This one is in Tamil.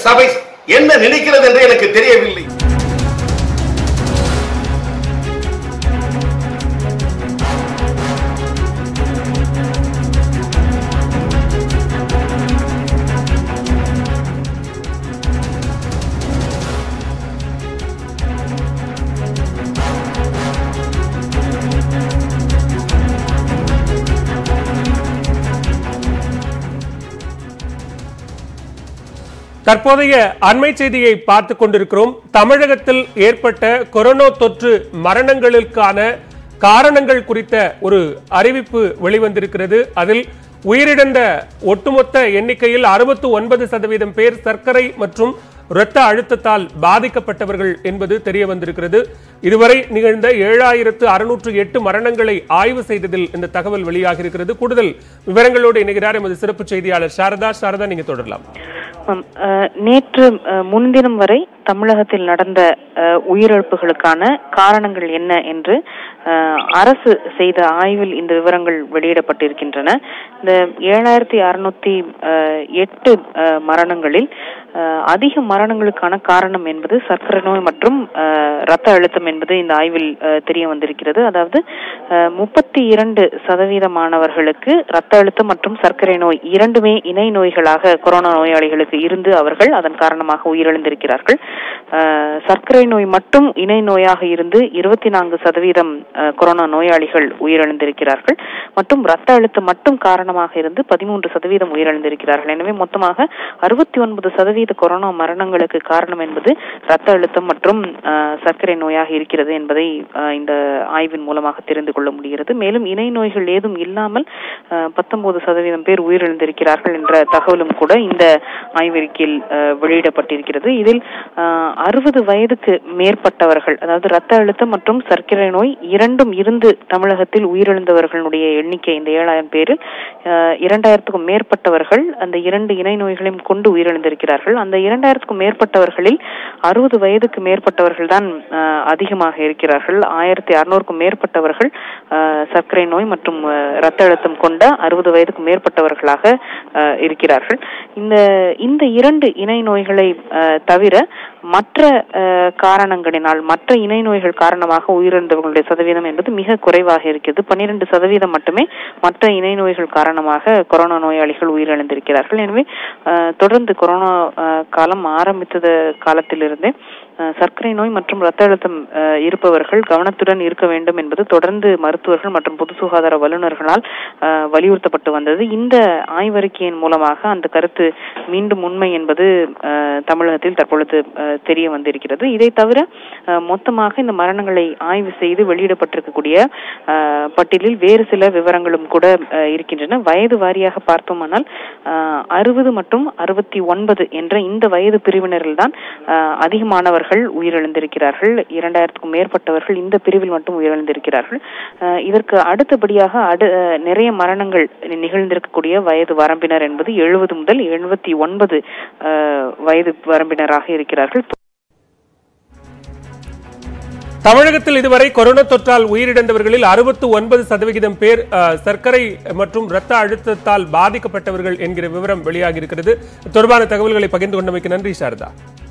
சபை என்ன நினைக்கிறது என்று எனக்கு தெரியவில்லை தற்போதைய அண்மை செய்தியை பார்த்து கொண்டிருக்கிறோம் தமிழகத்தில் ஏற்பட்ட கொரோனா தொற்று மரணங்களுக்கான காரணங்கள் குறித்த ஒரு அறிவிப்பு வெளிவந்திருக்கிறது அதில் உயிரிழந்த ஒட்டுமொத்த எண்ணிக்கையில் அறுபத்து ஒன்பது சதவீதம் பேர் சர்க்கரை மற்றும் இரத்த அழுத்தத்தால் பாதிக்கப்பட்டவர்கள் என்பது தெரிய வந்திருக்கிறது இதுவரை நிகழ்ந்த ஏழாயிரத்து அறுநூற்று எட்டு மரணங்களை ஆய்வு செய்ததில் இந்த தகவல் வெளியாகியிருக்கிறது கூடுதல் விவரங்களோடு இணைகிறார் எமது சிறப்பு செய்தியாளர் சாரதா சாரதா நீங்க தொடரலாம் ஆம், அஹ், நேற்று அஹ், முன்தினம் வரை தமிழகத்தில் நடந்த அஹ், உயிரிழப்புகளுக்கான காரணங்கள் என்ன என்று அஹ், அரசு செய்த ஆய்வில் இந்த விவரங்கள் வெளியிடப்பட்டிருக்கின்றன இந்த ஏழாயிரத்தி அறுநூத்தி எட்டு அஹ், மரணங்களில் அஹ், அதிக மரணங்களுக்கான காரணம் என்பது சர்க்கரை நோய் மற்றும் அஹ், இரத்த அழுத்தம் என்பது இந்த ஆய்வில் அஹ், தெரிய வந்திருக்கிறது அதாவது முப்பத்தி இரண்டு சதவீதமானவர்களுக்கு இரத்த அழுத்தம் மற்றும் சர்க்கரை நோய் இரண்டுமே இணை நோய்களாக கொரோனா நோயாளிகளுக்கு இருந்து அவர்கள் அதன் காரணமாக உயிரிழந்திருக்கிறார்கள் அஹ், சர்க்கரை நோய் மட்டும் இணை நோயாக இருந்து இருபத்தி நான்கு சதவீதம் அஹ், கொரோனா நோயாளிகள் உயிரிழந்திருக்கிறார்கள் மற்றும் இரத்த அழுத்தம் மட்டும் காரணமாக இருந்து பதிமூன்று சதவீதம் உயிரிழந்திருக்கிறார்கள் எனவே மொத்தமாக அறுபத்தி ஒன்பது சதவீத கொரோனா மரணங்களுக்கு காரணம் என்பது இரத்த அழுத்தம் மற்றும் அஹ், சர்க்கரை நோயாக இருக்கிறது என்பதை அஹ், இந்த ஆய்வின் மூலமாக தெரிந்து கொள்ள முடிகிறது மேலும் இணை நோய்கள் ஏதும் இல்லாமல் பத்தொன்பது சதவீதம் பேர் உயிரிழந்திருக்கிறார்கள் என்ற தகவலும் கூட இந்த ஆய்வறிக்கையில் அஹ், வெளியிடப்பட்டிருக்கிறது இதில் அறுபது வயதுக்கு மேற்பட்டவர்கள் அதாவது இரத்த அழுத்தம் மற்றும் சர்க்கரை நோய் இரண்டும் இருந்து தமிழகத்தில் உயிரிழந்தவர்களுடைய எண்ணிக்கை இந்த ஏழாயிரம் பேரில் அஹ், இரண்டாயிரத்துக்கும் மேற்பட்டவர்கள் அந்த இரண்டு இணை நோய்களையும் கொண்டு உயிரிழந்திருக்கிறார்கள் அந்த இரண்டாயிரத்துக்கும் மேற்பட்டவர்களில் அறுபது வயதுக்கு மேற்பட்டவர்கள் தான் அஹ், அதிகமாக இருக்கிறார்கள் ஆயிரத்தி அறுநூறுக்கும் மேற்பட்டவர்கள் அஹ், சர்க்கரை நோய் மற்றும் அஹ், இரத்த அழுத்தம் கொண்ட அறுபது வயதுக்கு மேற்பட்டவர்களாக அஹ், இருக்கிறார்கள் இந்த இந்த இரண்டு இணை நோய்களை அஹ், தவிர மற்ற அஹ், காரணங்களினால் மற்ற இணை நோய்கள் காரணமாக உயிரிழந்தவர்களுடைய சதவீதம் என்பது மிக குறைவாக இருக்கிறது பன்னிரண்டு சதவீதம் மட்டுமே மற்ற இணை நோய்கள் காரணமாக கொரோனா நோயாளிகள் உயிரிழந்திருக்கிறார்கள் எனவே அஹ், தொடர்ந்து கொரோனா அஹ், காலம் ஆரம்பித்தது காலத்திலிருந்தே அஹ், சர்க்கரை நோய் மற்றும் இரத்த அழுத்தம் அஹ், இருப்பவர்கள் கவனத்துடன் இருக்க வேண்டும் என்பது தொடர்ந்து மருத்துவர்கள் மற்றும் பொது சுகாதார வல்லுநர்களால் அஹ், வலியுறுத்தப்பட்டு வந்தது இந்த ஆய்வறிக்கையின் மூலமாக அந்த கருத்து மீண்டும் உண்மை என்பது அஹ், தமிழகத்தில் தற்பொழுது அஹ், தெரிய வந்திருக்கிறது இதை தவிர அஹ், மொத்தமாக இந்த மரணங்களை ஆய்வு செய்து வெளியிடப்பட்டிருக்கக்கூடிய அஹ், பட்டியலில் வேறு சில விவரங்களும் கூட அஹ், இருக்கின்றன வயது வாரியாக பார்த்தோமானால் அறுபது மற்றும் அறுபத்தி ஒன்பது என்ற இந்த வயது பிரிவினரில் தான் அதிகமானவர்கள் உயிரிழந்திருக்கிறார்கள் இரண்டாயிரத்துக்கும் மேற்பட்டவர்கள் இந்த பிரிவில் மட்டும் உயிரிழந்திருக்கிறார்கள் அஹ், இதற்கு அடுத்தபடியாக அடு அஹ், நிறைய மரணங்கள் நிகழ்ந்திருக்கக்கூடிய வயது வரம்பினர் என்பது எழுபது முதல் எழுபத்தி ஒன்பது வயது வரம்பினராக இருக்கிறார்கள் தமிழகத்தில் இதுவரை கொரோனா தொற்றால் உயிரிழந்தவர்களில் அறுபத்து ஒன்பது சதவிகிதம் பேர் அஹ், சர்க்கரை மற்றும் இரத்த அழுத்தத்தால் பாதிக்கப்பட்டவர்கள் என்கிற விவரம் வெளியாகி இருக்கிறது தொடர்பான தகவல்களை பகிர்ந்து கொண்டமைக்கு நன்றி சாரதா